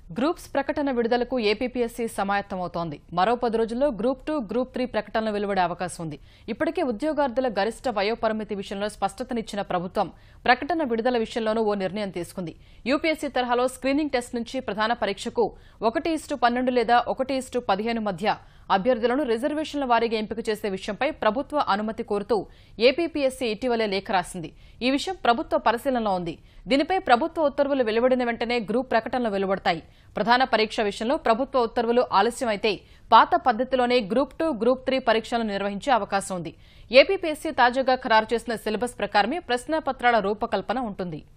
groups ప్రకటన విడుదలకు APPSC సమాయత్తమవుతోంది మరో పది రోజుల్లో గ్రూప్ టూ గ్రూప్ త్రీ ప్రకటనలు వెలువడే అవకాశం ఉంది ఇప్పటికే ఉద్యోగార్థుల గరిష్ట వయోపరిమితి విషయంలో స్పష్టతనిచ్చిన ప్రభుత్వం ప్రకటన విడుదల విషయంలోనూ ఓ నిర్ణయం తీసుకుంది యూపీఎస్సీ తరహాలో స్క్రీనింగ్ టెస్ట్ నుంచి ప్రధాన పరీక్షకు ఒకటి ఇస్టు పన్నెండు లేదా ఒకటి ఇస్టు పదిహేను మధ్య అభ్యర్థులను రిజర్వేషన్ల వారీగా ఎంపిక చేసే విషయంపై ప్రభుత్వ అనుమతి కోరుతూ ఏపీపీఎస్సీ ఇటీవలే లేఖ రాసింది ఈ విషయం ప్రభుత్వ పరిశీలనలో ఉంది దీనిపై ప్రభుత్వ ఉత్తర్వులు వెలువడిన వెంటనే గ్రూప్ ప్రకటనలు వెలువడతాయి ప్రధాన పరీక్ష విషయంలో ప్రభుత్వ ఉత్తర్వులు ఆలస్యమైతే పాత పద్దతిలోనే గ్రూప్ టూ గ్రూప్ త్రీ పరీక్షలను నిర్వహించే అవకాశం ఉంది ఏపీపీఎస్సీ తాజాగా ఖరారు చేసిన సిలబస్ ప్రకారమే ప్రశ్నాపత్రాల రూపకల్పన ఉంటుంది